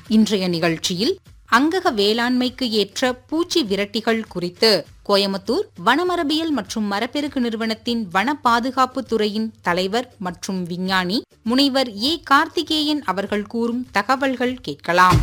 இன்றைய நிகழ்ச்சியில் அங்கக வேளாண்மைக்கு ஏற்ற பூச்சி விரட்டிகள் குறித்து கோயமுத்தூர் வனமரபியல் மற்றும் மரப்பெருகு நிறுவனத்தின் வன பாதுகாப்பு துறையின் தலைவர் மற்றும் விஞ்ஞானி முனைவர் ஏ கார்த்திகேயன் அவர்கள் கூறும் தகவல்கள் கேட்கலாம்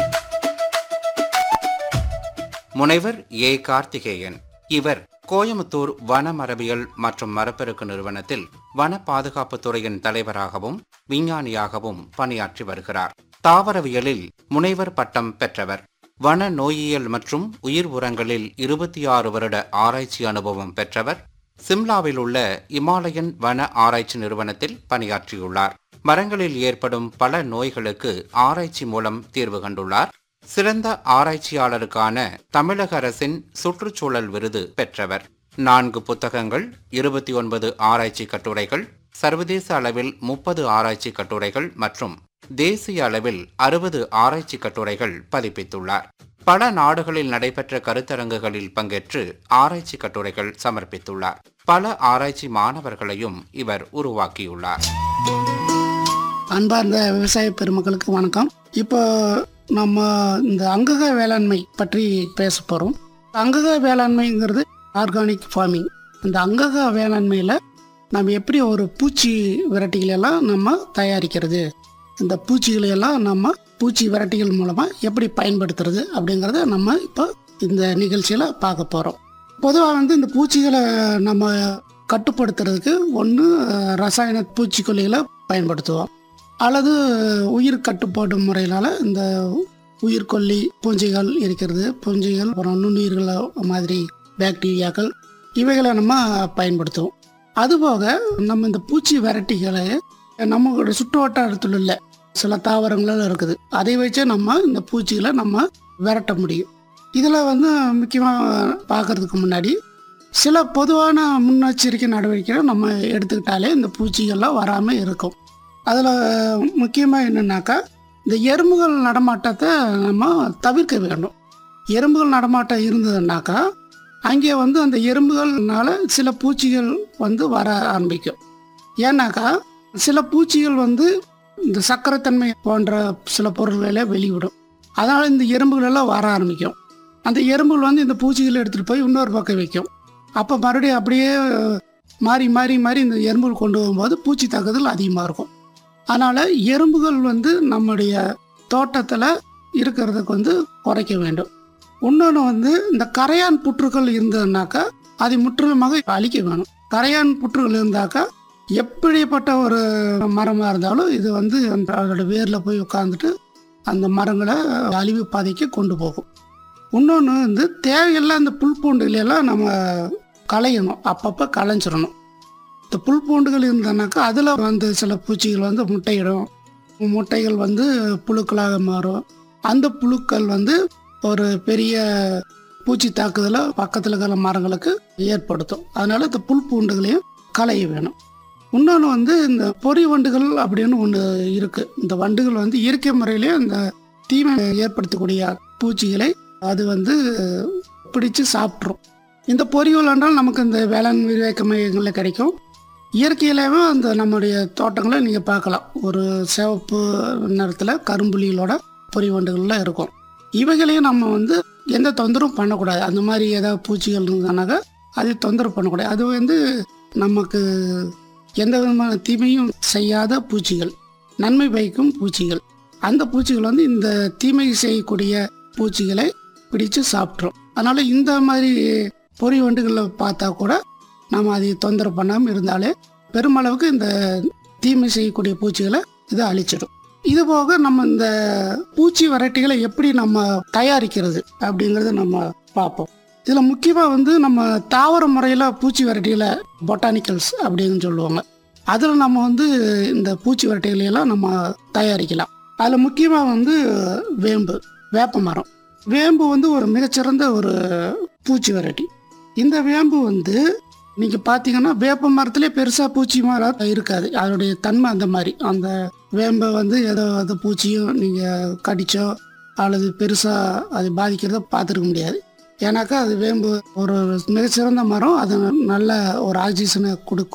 முனைவர் ஏ கார்த்திகேயன் இவர் கோயமுத்தூர் வன மரபியல் மற்றும் மரப்பெருக்கு நிறுவனத்தில் வன பாதுகாப்பு துறையின் தலைவராகவும் விஞ்ஞானியாகவும் பணியாற்றி வருகிறார் தாவரவியலில் முனைவர் பட்டம் பெற்றவர் வன நோயியல் மற்றும் உயிர் உரங்களில் இருபத்தி ஆறு வருட ஆராய்ச்சி அனுபவம் பெற்றவர் சிம்லாவில் உள்ள இமாலயன் வன ஆராய்ச்சி நிறுவனத்தில் பணியாற்றியுள்ளார் மரங்களில் ஏற்படும் பல நோய்களுக்கு ஆராய்ச்சி மூலம் தீர்வு கண்டுள்ளார் சிறந்த ஆராய்ச்சியாளருக்கான தமிழக அரசின் சுற்றுச்சூழல் விருது பெற்றவர் நான்கு புத்தகங்கள் இருபத்தி ஒன்பது ஆராய்ச்சி கட்டுரைகள் சர்வதேச அளவில் முப்பது ஆராய்ச்சி கட்டுரைகள் மற்றும் தேசிய அளவில் அறுபது ஆராய்ச்சி கட்டுரைகள் பதிப்பித்துள்ளார் பல நாடுகளில் நடைபெற்ற கருத்தரங்குகளில் பங்கேற்று ஆராய்ச்சி கட்டுரைகள் சமர்ப்பித்துள்ளார் பல ஆராய்ச்சி மாணவர்களையும் இவர் உருவாக்கியுள்ளார் அன்பார்ந்த விவசாய பெருமக்களுக்கு வணக்கம் இப்போ நம்ம இந்த அங்கக வேளாண்மை பற்றி பேச போகிறோம் அங்கக வேளாண்மைங்கிறது ஆர்கானிக் ஃபார்மிங் இந்த அங்கக வேளாண்மையில் நம்ம எப்படி ஒரு பூச்சி விரட்டிகள் எல்லாம் நம்ம தயாரிக்கிறது இந்த பூச்சிகளை எல்லாம் நம்ம பூச்சி விரட்டிகள் மூலமாக எப்படி பயன்படுத்துறது அப்படிங்கிறத நம்ம இப்போ இந்த நிகழ்ச்சியில் பார்க்க போகிறோம் பொதுவாக வந்து இந்த பூச்சிகளை நம்ம கட்டுப்படுத்துறதுக்கு ஒன்று ரசாயன பூச்சிக்கொல்லிகளை பயன்படுத்துவோம் அல்லது உயிர் கட்டுப்பாடு முறையினால் இந்த உயிர்கொல்லி பூஞ்சைகள் இருக்கிறது பூஞ்சைகள் அப்புறம் நுண்ணுயிர்கள் மாதிரி பாக்டீரியாக்கள் இவைகளை நம்ம பயன்படுத்துவோம் அதுபோக நம்ம இந்த பூச்சி வெரைட்டிகளை நம்மளுடைய சுற்று வட்டாரத்தில் உள்ள சில தாவரங்கள் இருக்குது அதை வச்சு நம்ம இந்த பூச்சிகளை நம்ம விரட்ட முடியும் இதில் வந்து முக்கியமாக பார்க்கறதுக்கு முன்னாடி சில பொதுவான முன்னெச்சரிக்கை நடவடிக்கைகளை நம்ம எடுத்துக்கிட்டாலே இந்த பூச்சிகள்லாம் வராமல் இருக்கும் அதில் முக்கியமாக என்னென்னாக்கா இந்த எறும்புகள் நடமாட்டத்தை நம்ம தவிர்க்க வேண்டும் எறும்புகள் நடமாட்டம் இருந்ததுன்னாக்கா அங்கே வந்து அந்த எறும்புகள்னால சில பூச்சிகள் வந்து வர ஆரம்பிக்கும் ஏன்னாக்கா சில பூச்சிகள் வந்து இந்த சக்கரைத்தன்மை போன்ற சில பொருள்களை வெளிவிடும் அதனால் இந்த எறும்புகள் எல்லாம் வர ஆரம்பிக்கும் அந்த எறும்புகள் வந்து இந்த பூச்சிகளை எடுத்துகிட்டு போய் இன்னொரு பக்கம் வைக்கும் அப்போ மறுபடியும் அப்படியே மாறி மாறி மாறி இந்த எறும்புகள் கொண்டு போகும்போது பூச்சி தாக்குதல் அதிகமாக இருக்கும் அதனால் எறும்புகள் வந்து நம்முடைய தோட்டத்தில் இருக்கிறதுக்கு வந்து குறைக்க வேண்டும் இன்னொன்று வந்து இந்த கரையான் புற்றுகள் இருந்ததுனாக்கா அதை முற்றிலுமாக அழிக்க வேணும் கரையான் புற்றுகள் இருந்தாக்கா எப்படிப்பட்ட ஒரு மரமாக இருந்தாலும் இது வந்து அந்த அதோட வேரில் போய் உட்காந்துட்டு அந்த மரங்களை அழிவு பாதைக்கு கொண்டு போகும் இன்னொன்று வந்து தேவையில்லாம் இந்த புல் பூண்டுகளெல்லாம் நம்ம களையணும் அப்பப்போ களைஞ்சிடணும் இந்த புல் பூண்டுகள் இருந்தனாக்கா அதில் வந்து சில பூச்சிகள் வந்து முட்டையிடும் முட்டைகள் வந்து புழுக்களாக மாறும் அந்த புழுக்கள் வந்து ஒரு பெரிய பூச்சி தாக்குதலை பக்கத்தில் இருக்கிற மரங்களுக்கு ஏற்படுத்தும் அதனால இந்த புல் பூண்டுகளையும் களைய வேணும் இன்னொன்று வந்து இந்த பொறி வண்டுகள் அப்படின்னு ஒன்று இருக்குது இந்த வண்டுகள் வந்து இயற்கை முறையிலே அந்த தீமை ஏற்படுத்தக்கூடிய பூச்சிகளை அது வந்து பிடிச்சு சாப்பிட்ரும் இந்த பொறிகள் என்றால் நமக்கு இந்த வேளாண் விவேக மையங்களில் கிடைக்கும் இயற்கையிலேயே அந்த நம்முடைய தோட்டங்களை நீங்கள் பார்க்கலாம் ஒரு சிவப்பு நிறத்தில் கரும்புலிகளோட பொறி வண்டுகள்லாம் இருக்கும் இவைகளையும் நம்ம வந்து எந்த தொந்தரவும் பண்ணக்கூடாது அந்த மாதிரி ஏதாவது பூச்சிகள் இருந்தானாக்கா அதை தொந்தரவு பண்ணக்கூடாது அது வந்து நமக்கு எந்த விதமான தீமையும் செய்யாத பூச்சிகள் நன்மை பயக்கும் பூச்சிகள் அந்த பூச்சிகள் வந்து இந்த தீமை செய்யக்கூடிய பூச்சிகளை பிடிச்சு சாப்பிட்ரும் அதனால் இந்த மாதிரி பொறி வண்டுகளை பார்த்தா கூட நாம் அதை தொந்தரவு பண்ணாமல் இருந்தாலே பெருமளவுக்கு இந்த தீமை செய்யக்கூடிய பூச்சிகளை இதை அழிச்சிடும் இது போக நம்ம இந்த பூச்சி வெரைட்டிகளை எப்படி நம்ம தயாரிக்கிறது அப்படிங்கிறத நம்ம பார்ப்போம் இதில் முக்கியமாக வந்து நம்ம தாவர முறையில் பூச்சி வெரைட்டிகளை பொட்டானிக்கல்ஸ் அப்படின்னு சொல்லுவாங்க அதில் நம்ம வந்து இந்த பூச்சி வெரைட்டிகளை எல்லாம் நம்ம தயாரிக்கலாம் அதில் முக்கியமாக வந்து வேம்பு வேப்ப மரம் வேம்பு வந்து ஒரு மிகச்சிறந்த ஒரு பூச்சி வெரைட்டி இந்த வேம்பு வந்து நீங்கள் பார்த்தீங்கன்னா வேப்ப மரத்துலேயே பெருசாக பூச்சி மரம் இருக்காது அதனுடைய தன்மை அந்த மாதிரி அந்த வேம்பை வந்து ஏதோ அது பூச்சியும் நீங்கள் கடிச்சோ அல்லது பெருசாக அது பாதிக்கிறத பார்த்துருக்க முடியாது ஏன்னாக்கா அது வேம்பு ஒரு மிகச்சிறந்த மரம் அது நல்ல ஒரு ஆக்சிஜனை கொடுக்கும்